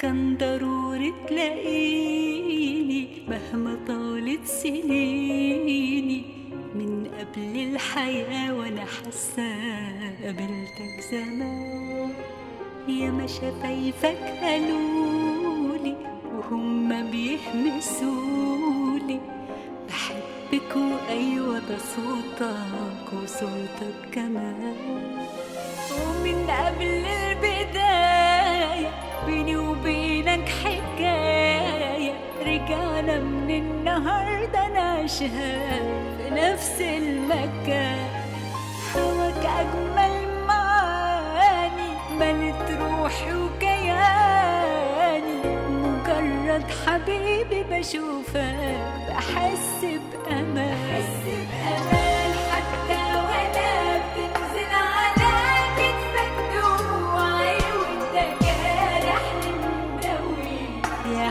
كان ضروري تلاقيني مهما طالت سنيني من قبل الحياة وانا حاسة قابلتك زمان يا ما شفايفك قالولي وهم بيهمسولي بحبك وايوه ده صوتك وصوتك كمان ومن قبل البداية بيني وبينك حكاية رجعنا من النهاردة نعيشها في نفس المكان هواك أجمل معاني ملت روحي وكياني مجرد حبيبي بشوفك بحس بأمان بحس بأمان حتى وأنا بتنزل على كتفك دموعي وأنت جارحني مدوي يا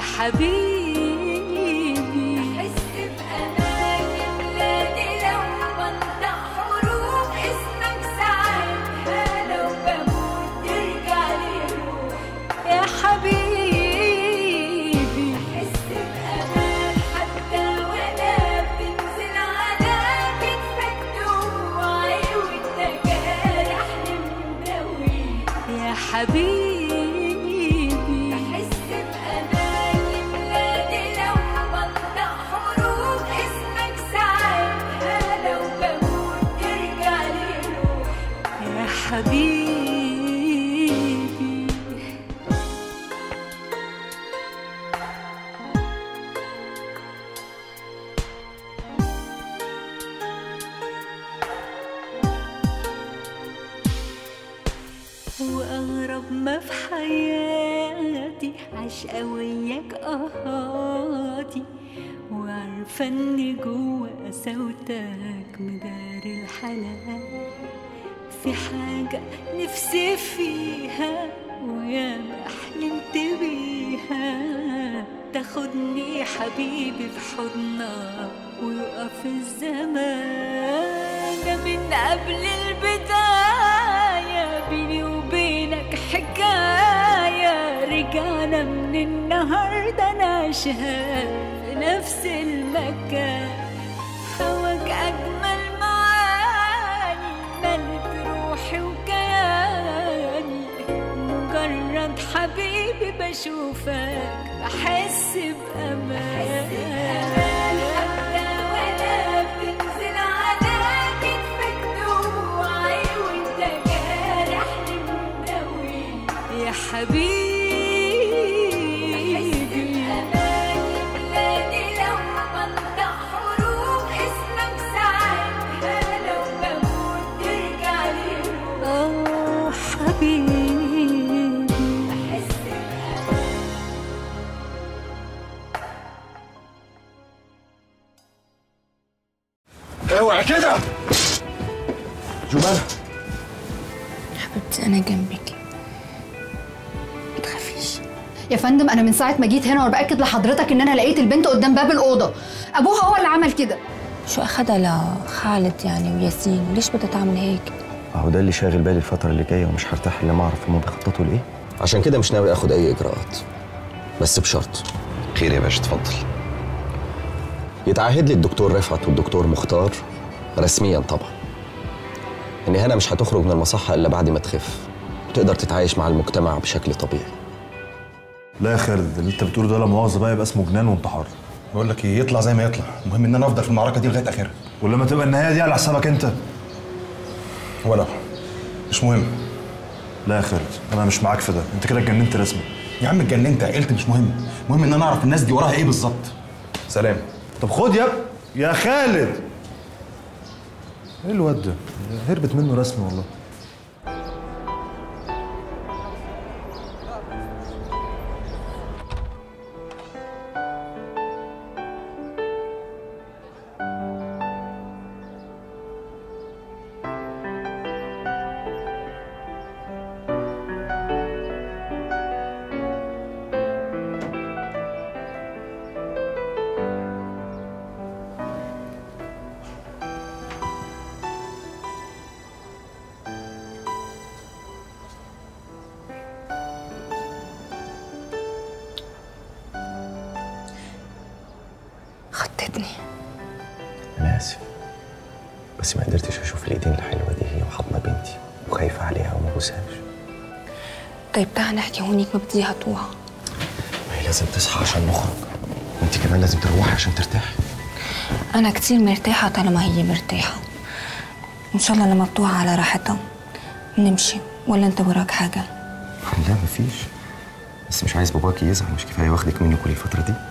حبيبي بحس بأمان يملاني لو بنطق حروف اسمك ساعتها لو بموت ترجع لي روحي يا حبيبي بحس بأمان حتى وأنا بتنزل على كتفك دموعي وأنت جارحني مدوي يا حبيبي بحس بأمان يملاني لو بنطق حروف اسمك ساعتها لو بموت ترجع لي روحي يا حبيبي وأغرب ما في حياتي عشقة وياك أهاتي وعارفة إن جوا قساوتك مدار الحنان في حاجة نفسي فيها وياما حلمت بيها تاخدني حبيبي في حضنك ويقف الزمان ده من قبل البداية بيني وبينك حكاية رجعنا من النهاردة نعيشها في نفس المكان هواك أجمل معاني ملت روحي وكياني مجرد حبيبي بشوفك بحس بأمان حتى وأنا بتنزل على كتفك دموعي وأنت جارحني مدوي يا حبيبي بأمان يملاني لو بنطق حروف اسمك ساعتها لو بموت ترجع لي آه حبيبي بحس اوعى كده جمانة حبيبتي انا جنبك ما تخافيش يا فندم انا من ساعه ما جيت هنا وانا باكد لحضرتك ان انا لقيت البنت قدام باب الاوضه ابوها هو اللي عمل كده شو اخدها لخالد يعني وياسين ليش بدها تعمل هيك اهو ده اللي شاغل بالي الفترة اللي جاية ومش هرتاح الا ما اعرف هما بيخططوا لايه عشان كده مش ناوي اخد اي اجراءات بس بشرط خير يا باشا اتفضل يتعهد لي الدكتور رفعت والدكتور مختار رسميا طبعا ان هنا مش هتخرج من المصحة الا بعد ما تخف وتقدر تتعايش مع المجتمع بشكل طبيعي لا يا خالد اللي انت بتقوله ده لا مؤاخذه بقى يبقى اسمه جنان وانتحار بقول لك ايه يطلع زي ما يطلع المهم ان انا افضل في المعركه دي لغايه اخرها ولما تبقى النهايه دي على حسابك انت ولا مش مهم لا يا خالد انا مش معاك في ده انت كده اتجننت رسمي يا عم اتجننت عقلت مش مهم المهم ان انا اعرف الناس دي وراها ايه بالظبط سلام طب خد يا يا خالد ايه الواد ده هربت منه رسمي والله بس ما قدرتش اشوف الايدين الحلوه دي هي وحضنه بنتي وخايفه عليها وما بوسهاش طيب تعال نحكي هونيك ما بديها توعى ما هي لازم تصحى عشان نخرج وانت كمان لازم تروحي عشان ترتاحي أنا كتير مرتاحة طالما هي مرتاحة إن شاء الله لما بتوعى على راحتها نمشي ولا أنت وراك حاجة لا مفيش بس مش عايز باباكي يزعل مش كفايه واخدك منه كل الفتره دي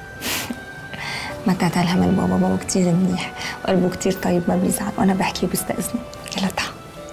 ما تعتلها من بابا بابا كتير منيح وقلبه كتير طيب ما بيزعل وأنا بحكي وبستأذنه يلا تعال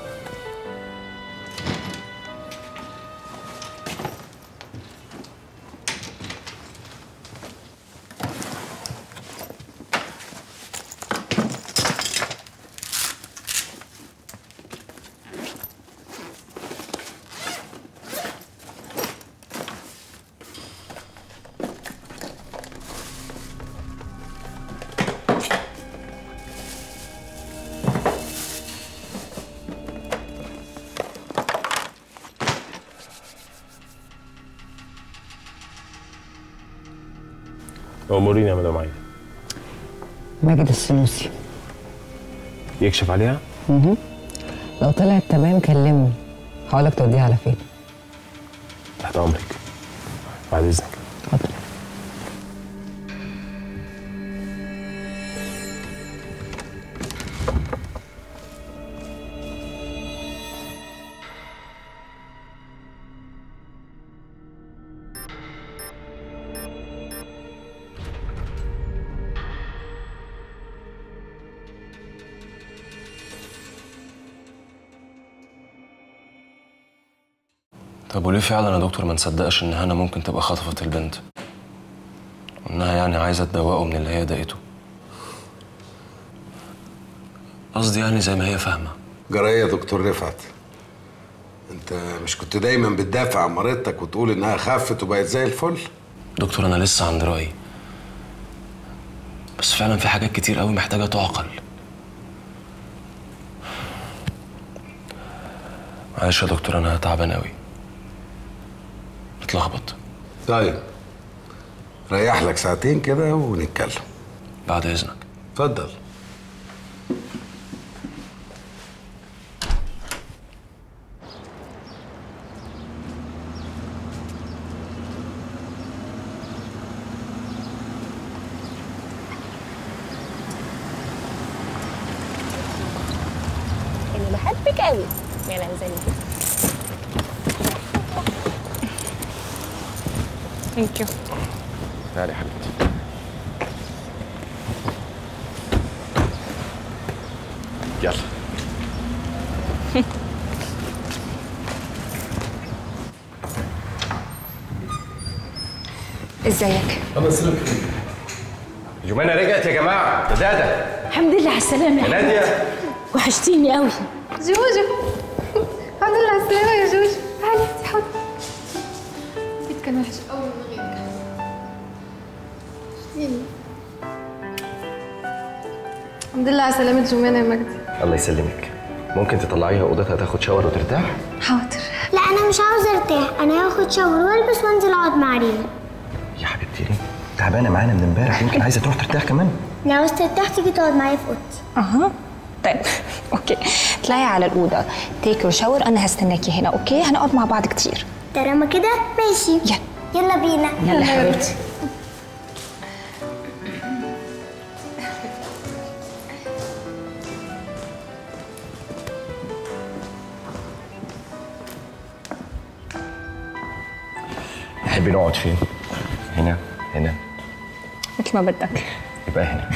اموريني يا مدام عايده ماجد السنوسي يكشف عليها لو طلعت تمام كلمني هقولك توديها على فين تحت امرك بعد اذنك اتفضل طب وليه فعلا يا دكتور ما نصدقش ان هنا ممكن تبقى خطفت البنت وانها يعني عايزه تدوقه من اللي هي دقته قصدي يعني زي ما هي فاهمه جرايه يا دكتور رفعت انت مش كنت دايما بتدافع عن مريضتك وتقول انها خفت وبقت زي الفل دكتور انا لسه عند رايي بس فعلا في حاجات كتير قوي محتاجه تعقل معلش يا دكتور انا تعبان قوي متلخبط طيب ريح لك ساعتين كده ونتكلم بعد اذنك اتفضل انا بحبك قوي يا لازم ثانك يو تعالي يا حبيبتي يلا ازيك جمانة رجعت يا جماعه يا دادا الحمد لله على السلامة يا ناديه وحشتيني قوي جوجو الحمد لله على السلامة يا جوجو تعالي انتي حاضر أكيد كان وحش قوي من غيرك وحشتيني. الحمد لله على سلامة جمانة يا مجدي الله يسلمك ممكن تطلعيها اوضتها تاخد شاور وترتاح حاضر لا انا مش عاوزه ارتاح انا هاخد شاور والبس وانزل اقعد مع ريم يا حبيبتي ليه تعبانه معانا من امبارح يمكن عايزه تروح ترتاح كمان لو عاوز ترتاح تيجي تقعد معايا في اوضتي اها طيب اوكي اطلعي على الاوضه تيك يور شاور انا هستناكي هنا اوكي هنقعد مع بعض كتير طالما كده ماشي يلا يلا بينا يلا حبيبتي تحبي نقعد فين هنا هنا مثل ما بدك يبقى هنا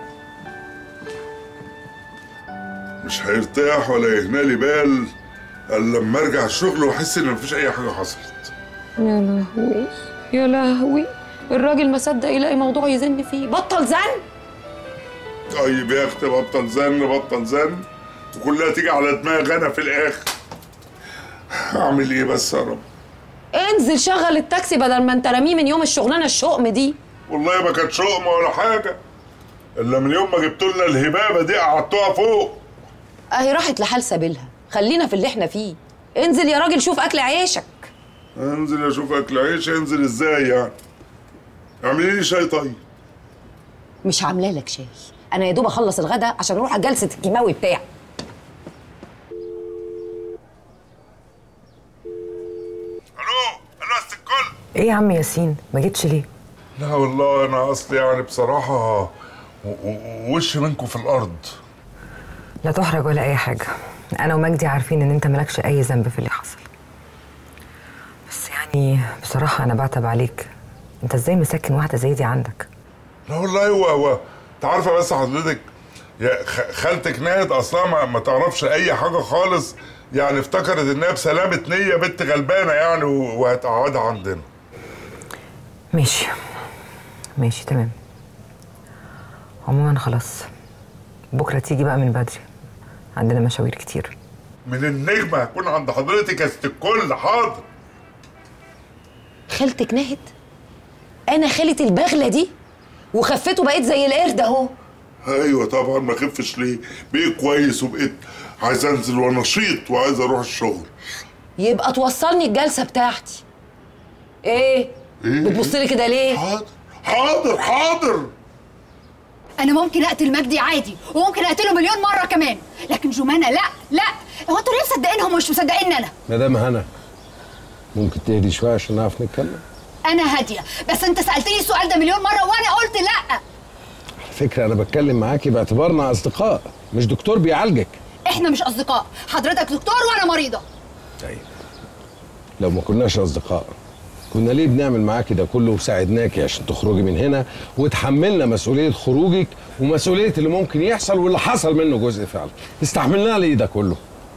مش هيرتاح ولا يهنا لي بال الا لما ارجع الشغل واحس ان مفيش اي حاجه حصلت يا لهوي يا لهوي الراجل ما صدق يلاقي موضوع يزن فيه بطل زن طيب يا اختي بطل زن بطل زن وكلها تيجي على دماغي انا في الاخر اعمل ايه بس يا رب انزل شغل التاكسي بدل ما انت راميه من يوم الشغلانه الشؤم دي والله ما كانت شؤم ولا حاجه الا من يوم ما جبتوا لنا الهبابه دي قعدتوها فوق اهي راحت لحال سبيلها خلينا في اللي احنا فيه انزل يا راجل شوف اكل عيشك انزل اشوف اكل عيش انزل ازاي يعني اعملي لي شاي طيب مش عامله لك شاي انا يا دوب اخلص الغدا عشان اروح على جلسه الكيماوي بتاعي ايه يا عم ياسين ما جيتش ليه لا والله انا اصلي يعني بصراحه و- و- وش منكم في الارض لا تحرج ولا اي حاجه انا ومجدي عارفين ان انت مالكش اي ذنب في اللي حصل بس يعني بصراحه انا بعتب عليك انت ازاي مسكن واحده زي دي عندك لا والله هو هو انت عارفه بس حضرتك يا خ- خالتك ناهد اصلا ما, ما تعرفش اي حاجه خالص يعني افتكرت انها بسلامه نيه بنت غلبانه يعني و- وهتقعدها عندنا ماشي ماشي تمام عموما خلاص بكره تيجي بقى من بدري عندنا مشاوير كتير من النجمه هكون عند حضرتك يا ست الكل حاضر خالتك نهد انا خالة البغله دي وخفته بقيت زي القرد اهو ايوه طبعا ما خفش ليه بقيت كويس وبقيت عايز انزل ونشيط وعايز اروح الشغل يبقى توصلني الجلسه بتاعتي ايه إيه؟ بتبص لي كده ليه حاضر حاضر حاضر انا ممكن اقتل مجدي عادي وممكن اقتله مليون مره كمان لكن جمانه لا لا هو انتوا ليه مصدقينهم ومش مصدقيني انا مدام هنا ممكن تهدي شويه عشان نعرف نتكلم انا هاديه بس انت سالتني السؤال ده مليون مره وانا قلت لا على فكره انا بتكلم معاكي باعتبارنا اصدقاء مش دكتور بيعالجك احنا مش اصدقاء حضرتك دكتور وانا مريضه لو ما كناش اصدقاء كنا ليه بنعمل معاكي ده كله وساعدناكي عشان تخرجي من هنا وتحملنا مسؤوليه خروجك ومسؤوليه اللي ممكن يحصل واللي حصل منه جزء فعلا استحملنا ليه ده كله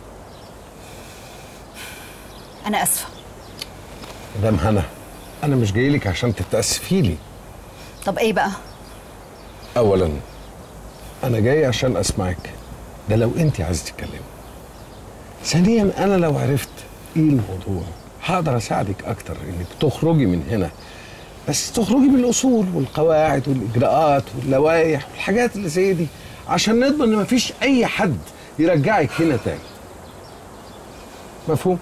انا اسفه مدام هنا انا مش جاي لك عشان تتاسفي لي طب ايه بقى اولا انا جاي عشان اسمعك ده لو انت عايزه تتكلمي ثانيا انا لو عرفت ايه الموضوع هقدر اساعدك اكتر انك تخرجي من هنا بس تخرجي بالاصول والقواعد والاجراءات واللوائح والحاجات اللي زي دي عشان نضمن ان مفيش اي حد يرجعك هنا تاني مفهوم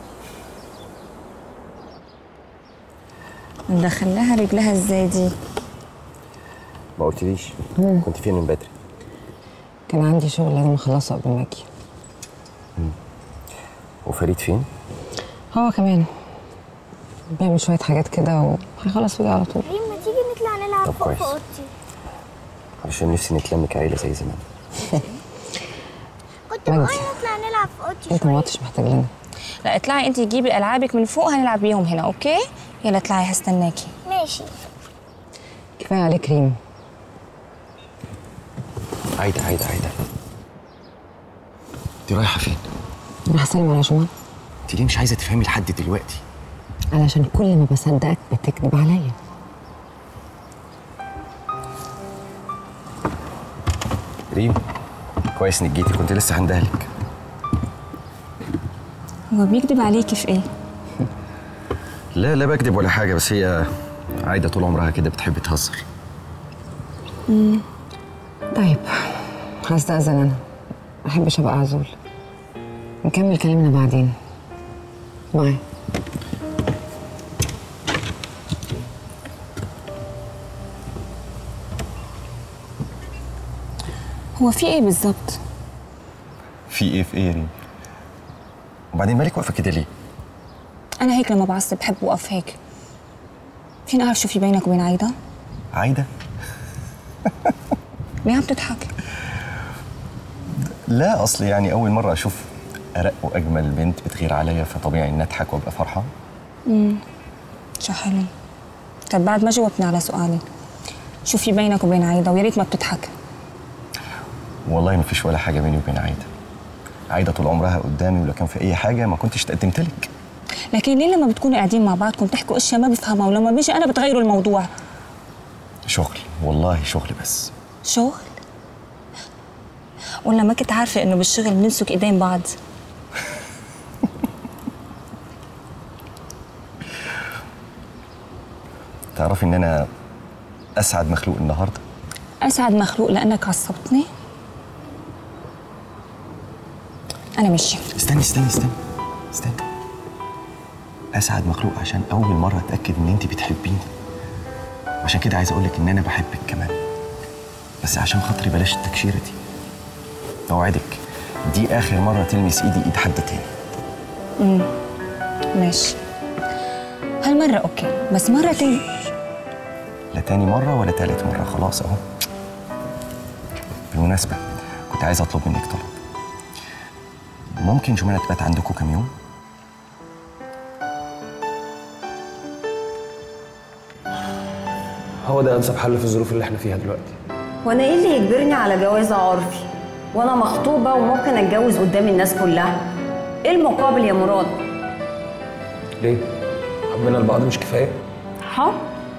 ندخلها رجلها ازاي دي ما قلتليش كنت فين من بدري كان عندي شغل لازم اخلصه قبل ما اجي وفريد فين هو كمان بيعمل شويه حاجات كده وهيخلص ويجي على طول ريم ما تيجي نطلع نلعب طب فوق كويس. في اوضتي علشان نفسي نتلم كعيله زي زمان كنت مجدي. بقول نطلع نلعب في اوضتي انت ما عدتش محتاج لنا لا اطلعي انت جيبي العابك من فوق هنلعب بيهم هنا اوكي يلا اطلعي هستناكي ماشي كفايه عليك ريم عايده عايده عايده انت رايحه فين راح اسلم على جمان انت ليه مش عايزه تفهمي لحد دلوقتي علشان كل ما بصدقك بتكذب عليا ريم كويس انك جيتي كنت لسه هندهلك هو بيكذب عليكي في ايه لا لا بكذب ولا حاجه بس هي عايده طول عمرها كده بتحب تهزر مم. طيب هستأذن انا ما احبش ابقى عزول نكمل كلامنا بعدين باي هو في ايه بالظبط في ايه في ايه يا ريم وبعدين مالك واقفه كده ليه انا هيك لما بعصب بحب اوقف هيك فين اعرف شو في بينك وبين عايده عايده ليه عم تضحك لا اصل يعني اول مره اشوف ارق واجمل بنت بتغير عليا فطبيعي اني اضحك وابقى فرحان امم شو حلو طب بعد ما جاوبتني على سؤالي شو في بينك وبين عايده ويا ريت ما بتضحك والله ما فيش ولا حاجه بيني وبين عايده عايده طول عمرها قدامي ولو كان في اي حاجه ما كنتش تقدمت لك لكن ليه لما بتكونوا قاعدين مع بعضكم تحكوا اشياء ما بفهمها ولما بيجي انا بتغيروا الموضوع شغل والله شغل بس شغل ولا ما كنت عارفه انه بالشغل بنمسك ايدين بعض تعرفي ان انا اسعد مخلوق النهارده اسعد مخلوق لانك عصبتني انا ماشيه استني استني استني استني اسعد مخلوق عشان اول مره اتاكد ان انت بتحبيني عشان كده عايز اقولك ان انا بحبك كمان بس عشان خاطري بلاش التكشيره دي اوعدك دي اخر مره تلمس ايدي ايد حد تاني امم ماشي هالمرة اوكي بس مرة تاني لا تاني مره ولا تالت مره خلاص اهو بالمناسبه كنت عايز اطلب منك طلب ممكن جمانة تبات عندكم كام يوم هو ده انسب حل في الظروف اللي احنا فيها دلوقتي وانا ايه اللي يجبرني على جواز عرفي وانا مخطوبه وممكن اتجوز قدام الناس كلها ايه المقابل يا مراد ليه حبنا لبعض مش كفايه حب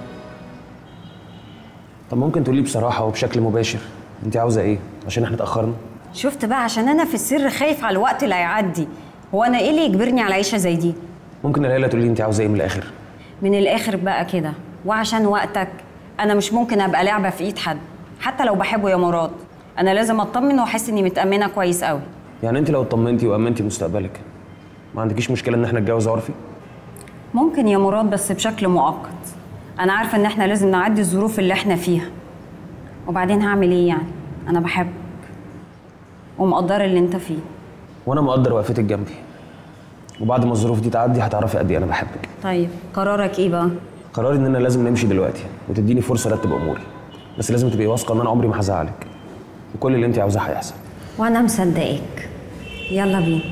طب ممكن تقولي بصراحه وبشكل مباشر انت عاوزه ايه عشان احنا اتاخرنا شفت بقى عشان انا في السر خايف على الوقت اللي هيعدي هو انا ايه اللي يجبرني على عيشه زي دي ممكن يا ليلى تقولي انت عاوزه ايه من الاخر من الاخر بقى كده وعشان وقتك انا مش ممكن ابقى لعبه في ايد حد حتى لو بحبه يا مراد انا لازم اطمن واحس اني متامنه كويس قوي يعني انت لو اطمنتي وامنتي مستقبلك ما عندكيش مشكله ان احنا نتجوز عرفي ممكن يا مراد بس بشكل مؤقت انا عارفه ان احنا لازم نعدي الظروف اللي احنا فيها وبعدين هعمل ايه يعني انا بحبك ومقدره اللي انت فيه وانا مقدر وقفتك جنبي وبعد ما الظروف دي تعدي هتعرفي قد ايه انا بحبك طيب قرارك ايه بقى قراري اننا لازم نمشي دلوقتي وتديني فرصه ارتب اموري بس لازم تبقي واثقه ان انا عمري ما هزعلك وكل اللي انت عاوزاه هيحصل وانا مصدقاك يلا بينا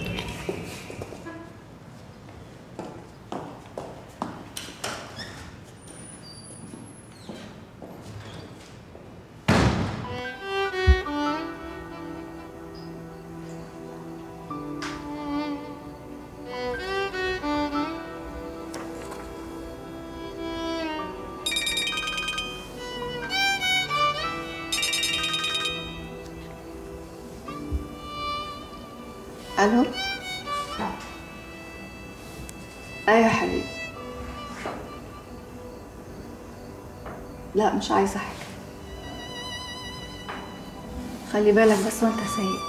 الو ايوه يا حبيبي لا مش عايزه حاجه خلي بالك بس وانت سايق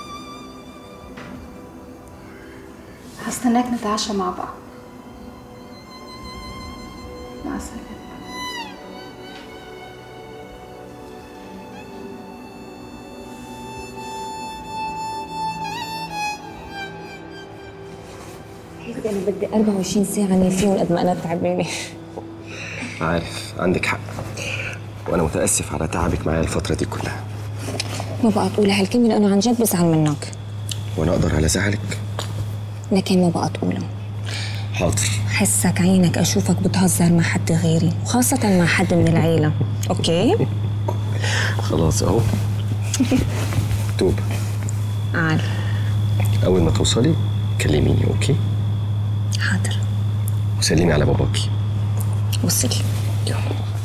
هستناك نتعشى مع بعض مع السلامه حبيبتي انا بدي 24 ساعة اني فيهم قد ما انا تعبانة عارف عندك حق وانا متاسف على تعبك معايا الفتره دي كلها ما بقى تقول هالكلمة لأنه عن جد بزعل منك وانا اقدر على زعلك لكن ما بقى تقولها حاضر حسك عينك أشوفك بتهزر مع حد غيري وخاصة مع حد من العيلة أوكي؟ خلاص اهو توب عال اول ما توصلي كلميني اوكي حاضر وسلمي على باباكي وصلي يلا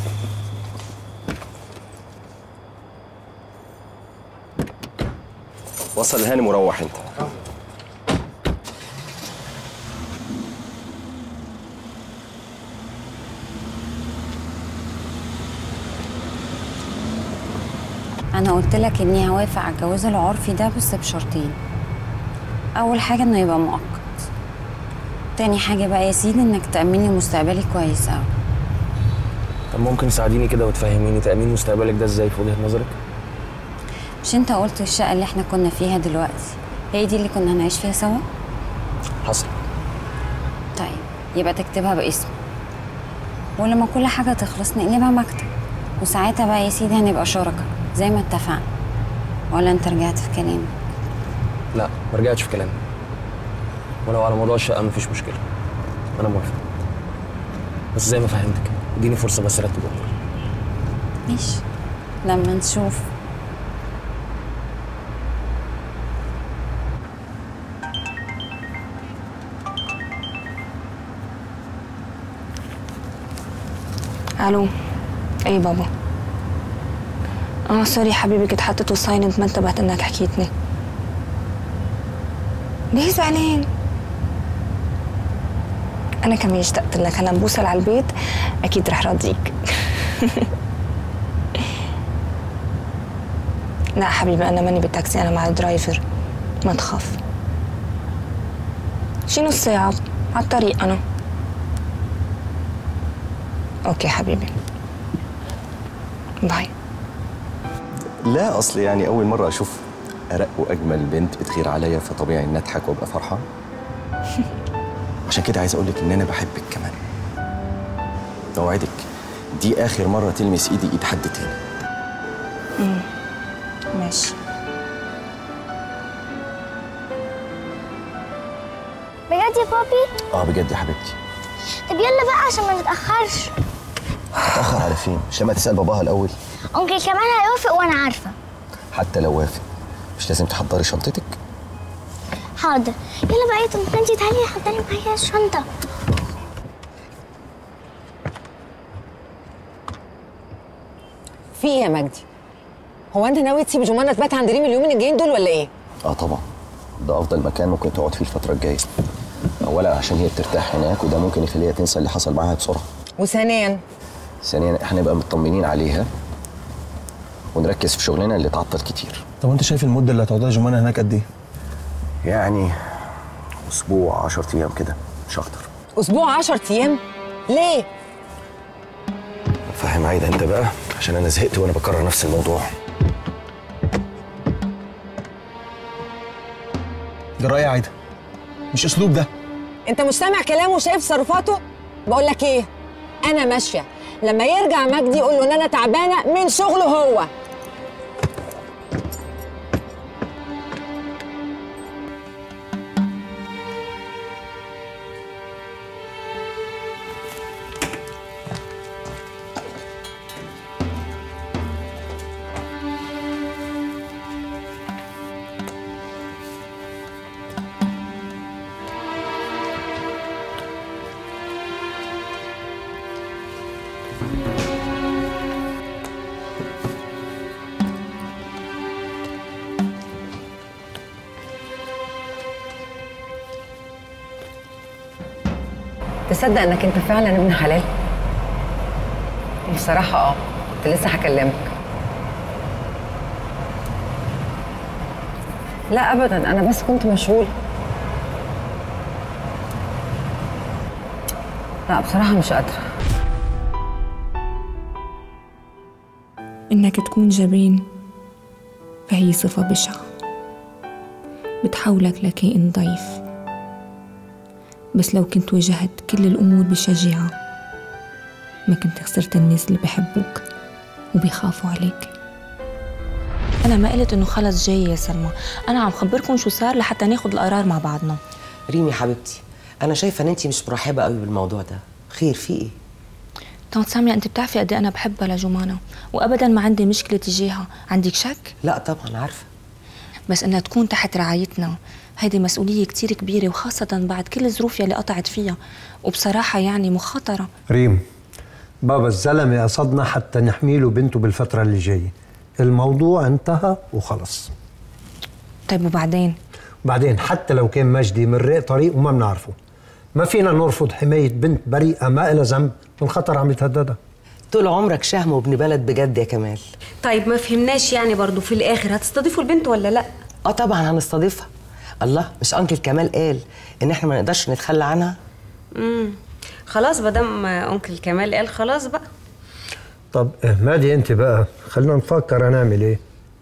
وصل هانم وروح انت انا قلت لك اني هوافق على الجواز العرفي ده بس بشرطين اول حاجه انه يبقى مؤقت تاني حاجه بقى يا سيدي انك تامني مستقبلي كويس قوي طب ممكن تساعديني كده وتفهميني تامين مستقبلك ده ازاي في وجهه نظرك مش انت قلت الشقه اللي احنا كنا فيها دلوقتي هي دي اللي كنا هنعيش فيها سوا حصل طيب يبقى تكتبها باسمي ولما كل حاجه تخلص نقلبها مكتب وساعتها بقى يا سيدي هنبقى شركاء زي ما اتفقنا ولا انت رجعت في كلامك لا ما رجعتش في كلامي ولو على موضوع الشقه مفيش مشكله انا موافق بس زي ما فهمتك اديني فرصه بس ارتب اموري ماشي لما نشوف الو ايه بابا اه سوري حبيبي كنت حطيته سايلنت ما انتبهت انك حكيتني ليه زعلان انا كمان اشتقت لك هلا بوصل على البيت اكيد رح راضيك لا حبيبي انا ماني بالتاكسي انا مع الدرايفر ما تخاف شي نص ساعة على الطريق انا اوكي حبيبي باي لا اصل يعني اول مره اشوف ارق واجمل بنت بتغير عليا فطبيعي ان اضحك وابقى فرحان عشان كده عايز اقول لك ان انا بحبك كمان اوعدك دي اخر مره تلمس ايدي ايد حد تاني امم ماشي بجد يا بابي اه بجد يا حبيبتي طب يلا بقى عشان ما نتاخرش هتاخر على فين مش لما تسال باباها الاول انكل كمان هيوافق وانا عارفه حتى لو وافق مش لازم تحضري شنطتك حاضر يلا بقى يا طنط انتي تعالي حضري معايا الشنطه في ايه يا مجدي؟ هو انت ناوي تسيب جمانة تبات عند ريم اليومين الجايين دول ولا ايه؟ اه طبعا ده افضل مكان ممكن تقعد فيه الفتره الجايه اولا عشان هي بترتاح هناك وده ممكن يخليها تنسى اللي حصل معاها بسرعه وثانيا ثانيا احنا نبقى مطمنين عليها ونركز في شغلنا اللي اتعطل كتير طب انت شايف المده اللي هتقعدها جمانة هناك قد ايه؟ يعني اسبوع 10 ايام كده مش اكتر اسبوع 10 ايام؟ ليه؟ فاهم عايده انت بقى عشان انا زهقت وانا بكرر نفس الموضوع جرايه يا عايده مش اسلوب ده انت مش سامع كلامه وشايف تصرفاته؟ بقول لك ايه؟ انا ماشيه لما يرجع مجدي يقول له ان انا تعبانه من شغله هو تصدق انك انت فعلا ابن حلال بصراحه اه كنت لسه هكلمك لا ابدا انا بس كنت مشغوله لا بصراحه مش قادره إنك تكون جبين فهي صفة بشعة بتحولك لكائن ضعيف بس لو كنت واجهت كل الأمور بشجاعة ما كنت خسرت الناس اللي بحبوك وبيخافوا عليك أنا ما قلت إنه خلص جاي يا سلمى أنا عم خبركم شو صار لحتى ناخد القرار مع بعضنا ريمي حبيبتي انا شايفه ان انت مش مرحبه قوي بالموضوع ده خير في ايه طنط سامية أنت بتعرفي قد إيه أنا بحبها لجمانة وأبدا ما عندي مشكلة تجاهها عندك شك؟ لا طبعا عارفه بس إنها تكون تحت رعايتنا هيدي مسؤولية كتير كبيرة وخاصة بعد كل الظروف يلي قطعت فيها وبصراحة يعني مخاطرة ريم بابا الزلمة قصدنا حتى نحميله بنته بالفترة اللي جاية الموضوع انتهى وخلص طيب وبعدين؟ بعدين حتى لو كان مجدي من رق طريق وما بنعرفه ما فينا نرفض حماية بنت بريئة ما إلها ذنب من خطر عم يتهددها طول عمرك شهم وابن بلد بجد يا كمال طيب ما فهمناش يعني برضو في الاخر هتستضيفوا البنت ولا لا اه طبعا هنستضيفها الله مش انكل كمال قال ان احنا ما نقدرش نتخلى عنها امم خلاص مادام انكل كمال قال خلاص بقى طب مادي انت بقى خلينا نفكر هنعمل ايه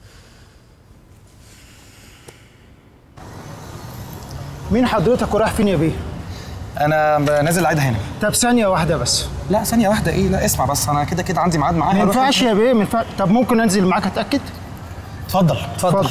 مين حضرتك ورايح فين يا بيه؟ انا نازل عيد هنا طب ثانية واحدة بس لا ثانيه واحده ايه لا اسمع بس انا كده كده عندي ميعاد معاها ما هروح ينفعش يا بيه ما ينفعش طب ممكن انزل معاك اتأكد؟ اتفضل اتفضل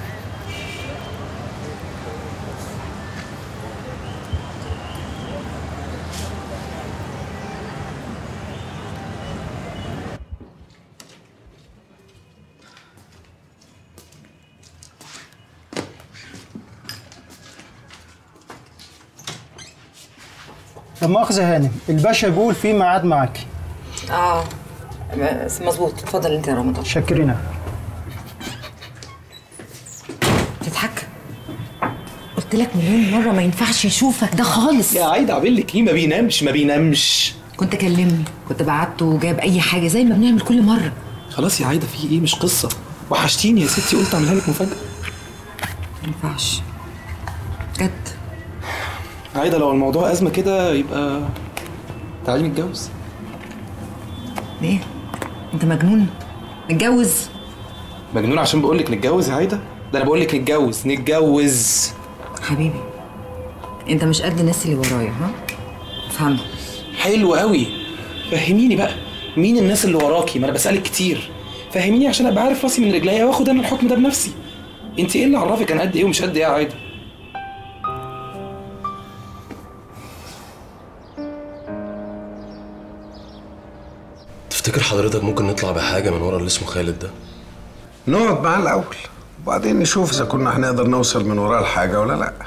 طب مؤاخذة يا هانم الباشا بيقول في ميعاد معاكي اه بس مظبوط اتفضل انت يا رمضان شكرنا تضحك قلت لك مليون مره ما ينفعش يشوفك ده خالص يا عايده عامل لك ايه ما بينامش ما بينامش كنت كلمني كنت بعته وجاب اي حاجه زي ما بنعمل كل مره خلاص يا عايده في ايه مش قصه وحشتيني يا ستي قلت اعملها لك مفاجاه ما ينفعش بجد عايده لو الموضوع ازمه كده يبقى تعالي نتجوز ليه انت مجنون نتجوز مجنون عشان بقول لك نتجوز يا عايده ده انا بقول لك نتجوز نتجوز حبيبي انت مش قد الناس اللي ورايا ها افهمها حلو قوي فهميني بقى مين الناس اللي وراكي ما انا بسالك كتير فهميني عشان ابقى عارف راسي من رجليا واخد انا الحكم ده بنفسي انت ايه اللي عرفك انا قد ايه ومش قد ايه يا عايده تفتكر حضرتك ممكن نطلع بحاجه من ورا اللي اسمه خالد ده نقعد معاه الاول وبعدين نشوف اذا كنا هنقدر نوصل من وراه لحاجه ولا لا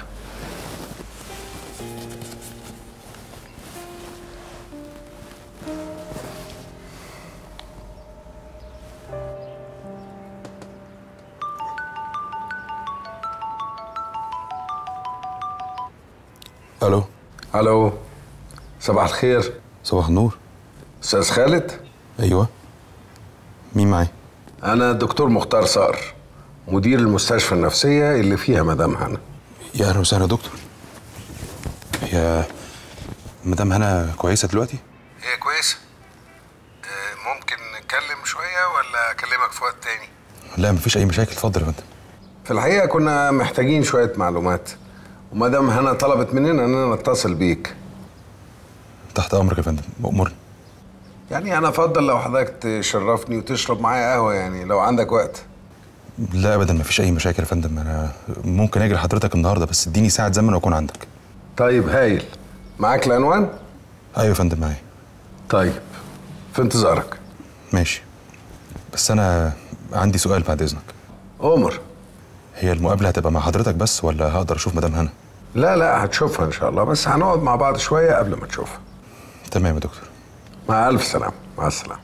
الو الو صباح الخير صباح النور استاذ خالد ايوه مين معايا انا الدكتور مختار صقر مدير المستشفى النفسيه اللي فيها مدام هنا يا اهلا وسهلا يا دكتور هي مدام هنا كويسه دلوقتي هي كويسه آه، ممكن نتكلم شويه ولا اكلمك في وقت تاني لا مفيش اي مشاكل اتفضل يا فندم في الحقيقه كنا محتاجين شويه معلومات ومدام هنا طلبت مننا اننا نتصل بيك تحت امرك يا فندم امرني يعني انا افضل لو حضرتك تشرفني وتشرب معايا قهوه يعني لو عندك وقت لا ابدا مفيش اي مشاكل يا فندم انا ممكن اجي لحضرتك النهارده بس اديني ساعه زمن واكون عندك طيب هايل معاك العنوان ايوه يا فندم معايا طيب في انتظارك ماشي بس انا عندي سؤال بعد اذنك عمر هي المقابله هتبقى مع حضرتك بس ولا هقدر اشوف مدام هنا لا لا هتشوفها ان شاء الله بس هنقعد مع بعض شويه قبل ما تشوفها تمام يا دكتور مع الف سلامه مع السلامه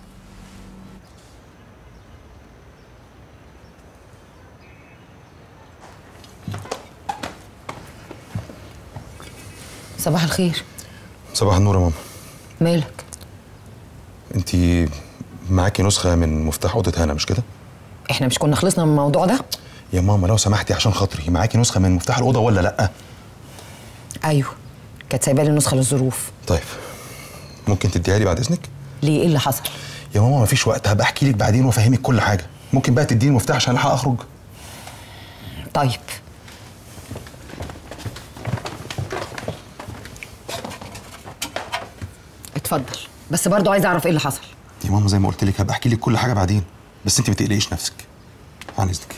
صباح الخير صباح النور يا ماما مالك انت معاكي نسخه من مفتاح اوضه هنا مش كده احنا مش كنا خلصنا من الموضوع ده يا ماما لو سمحتي عشان خاطري معاكي نسخه من مفتاح الاوضه ولا لا ايوه كانت سايبه لي نسخه للظروف طيب ممكن تديها لي بعد اذنك ليه ايه اللي حصل يا ماما مفيش وقت هبقى احكي لك بعدين وافهمك كل حاجه ممكن بقى تديني المفتاح عشان الحق اخرج طيب اتفضل بس برضو عايزه اعرف ايه اللي حصل يا ماما زي ما قلت لك هبقى احكي لك كل حاجه بعدين بس انت ما تقلقيش نفسك عن اذنك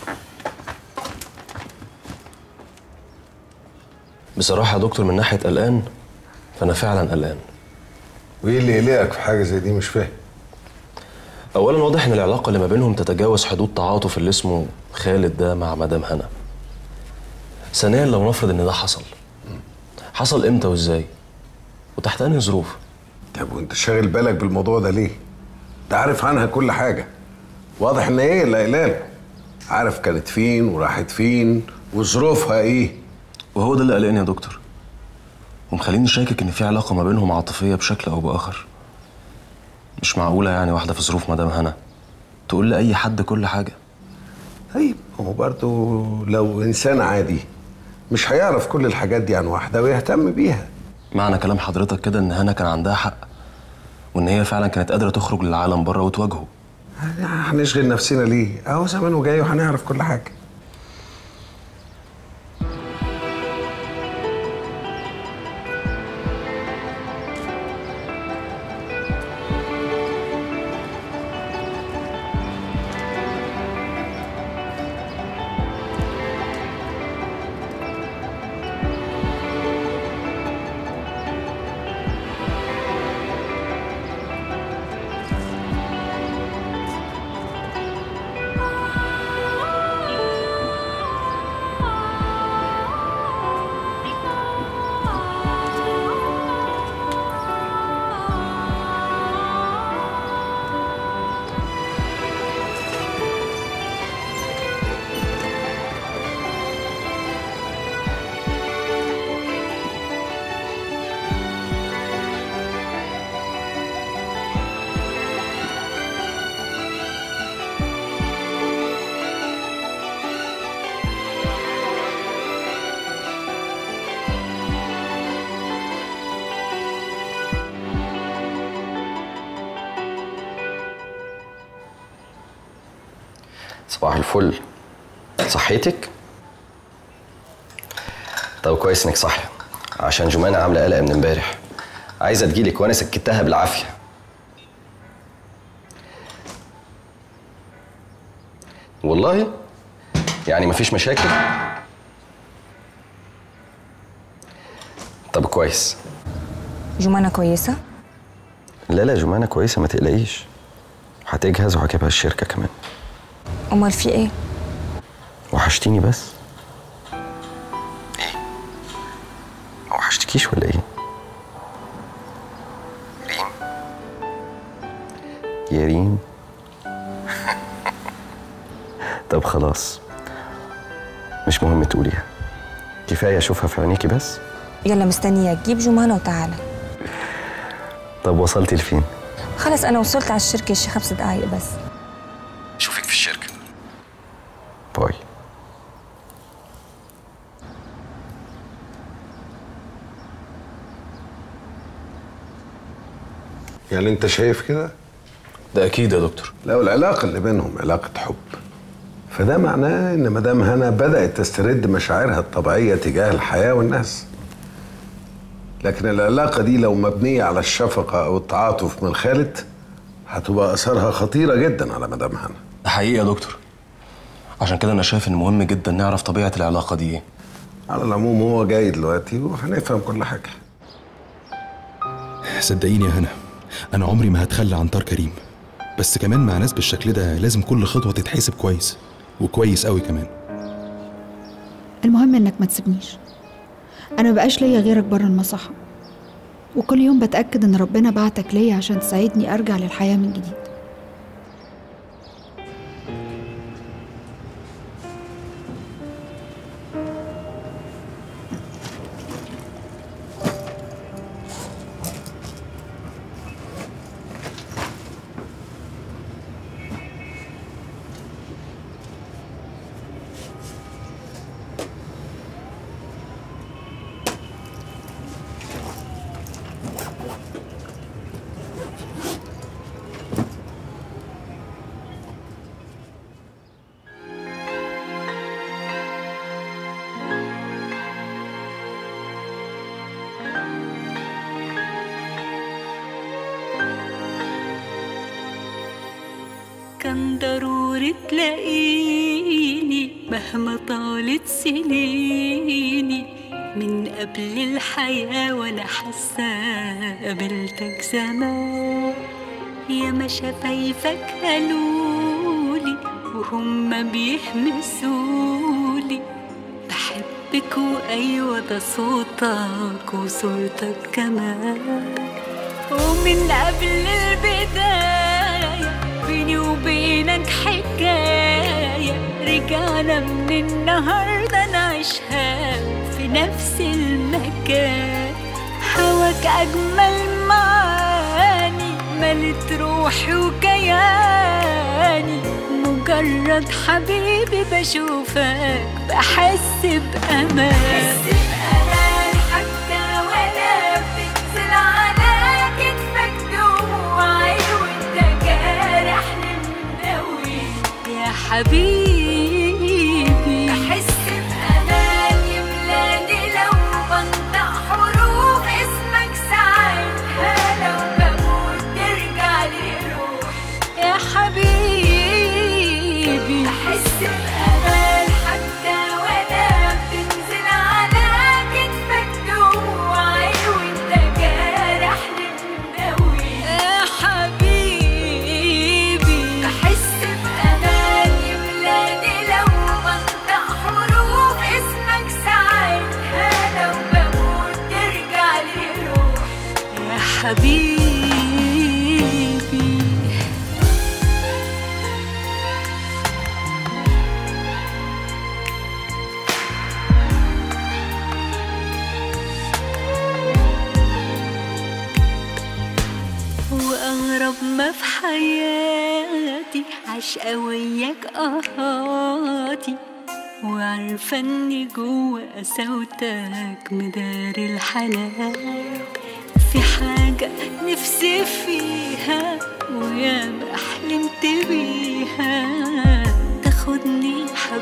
بصراحه يا دكتور من ناحيه قلقان فانا فعلا قلقان وايه اللي يقلقك في حاجه زي دي مش فاهم اولا واضح ان العلاقه اللي ما بينهم تتجاوز حدود تعاطف اللي اسمه خالد ده مع مدام هنا ثانيا لو نفرض ان ده حصل حصل امتى وازاي وتحت انهي ظروف طب وانت شاغل بالك بالموضوع ده ليه ده عارف عنها كل حاجه واضح ان ايه اللي قايله عارف كانت فين وراحت فين وظروفها ايه وهو ده اللي قلقني يا دكتور ومخليني شاكك ان في علاقه ما بينهم عاطفيه بشكل او باخر مش معقوله يعني واحده في ظروف مدام هنا تقول لاي حد كل حاجه طيب هو برضه لو انسان عادي مش هيعرف كل الحاجات دي عن واحده ويهتم بيها معنى كلام حضرتك كده ان هنا كان عندها حق وان هي فعلا كانت قادره تخرج للعالم بره وتواجهه هنشغل نفسنا ليه اهو زمانه جاي وهنعرف كل حاجه صباح الفل صحيتك؟ طب كويس انك صاحية عشان جمانة عاملة قلق من امبارح عايزة تجيلك وانا سكتها بالعافية والله يعني مفيش مشاكل طب كويس جمانة كويسة؟ لا لا جمانة كويسة ما تقلقيش هتجهز وهجيبها الشركة كمان أمال في إيه؟ وحشتيني بس ايه ما وحشتكيش ولا ايه ريم يا ريم طب خلاص مش مهم تقوليها كفايه اشوفها في عينيكي بس يلا مستنياك جيب جمانة وتعالى طب وصلتي لفين خلص أنا وصلت على الشركة شي خمس دقايق بس اشوفك في الشركه باي يعني انت شايف كده ده اكيد يا دكتور لو العلاقه اللي بينهم علاقه حب فده معناه ان مدام هنا بدات تسترد مشاعرها الطبيعيه تجاه الحياه والناس لكن العلاقه دي لو مبنيه على الشفقه او التعاطف من خالد هتبقى اثارها خطيره جدا على مدام هنا ده حقيقي يا دكتور عشان كده انا شايف ان مهم جدا نعرف طبيعه العلاقه دي ايه على العموم هو جاي دلوقتي وهنفهم كل حاجه صدقيني يا هنا انا عمري ما هتخلى عن طار كريم بس كمان مع ناس بالشكل ده لازم كل خطوه تتحسب كويس وكويس قوي كمان المهم انك ما تسيبنيش انا مبقاش ليا غيرك بره المصحة وكل يوم بتأكد ان ربنا بعتك ليا عشان تساعدني ارجع للحياة من جديد كان ضروري تلاقيني مهما طالت سنيني من قبل الحياة ولا حاسة قابلتك زمان يا ما شفايفك قالولي وهم بيهمسولي بحبك وأيوة ده صوتك وصورتك كمان ومن قبل البداية بيني وبينك حكاية رجعنا من النهاردة نعيشها في نفس المكان هواك أجمل معاني ملت روحي وكياني مجرد حبيبي بشوفك بحس بأمان بحس بأمان حتى وأنا بتنزل على كتفك دموعي وانت جارحني مدوي يا حبيبي بحس بأمان يملاني لو بنطق حروف اسمك ساعتها لو بموت ترجع لي روحي يا حبيبي بحس بأمان حتى وأنا بتنزل على كتفك دموعي وانت جارحني مدوي يا حبيبي بحس بأمان يملاني لو بنطق حروف اسمك ساعتها لو بموت ترجع لي روحي يا حبيبي وأغرب ما في حياتي عشقة وياك أهاتي وعارفة إني جوا قساوتك مداري الحنان في حاجة نفسي فيها وياما حلمت بيها تاخد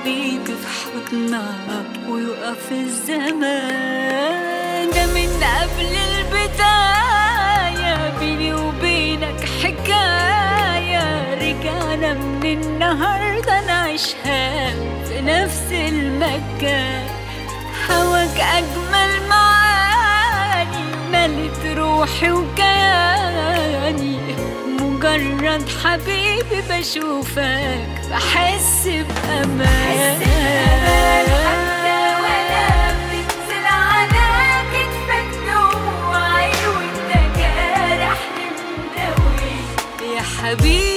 حبيبي في حضنك ويقف الزمان ده من قبل البداية بيني وبينك حكاية رجعنا من النهاردة نعيشها في نفس المكان هواك أجمل معاني ملت روحي وكياني مجرد حبيبي بشوفك بحس بأمان حتى ولا بتنزل على كتفك دموعي وانت جارح مدوي يا حبيبي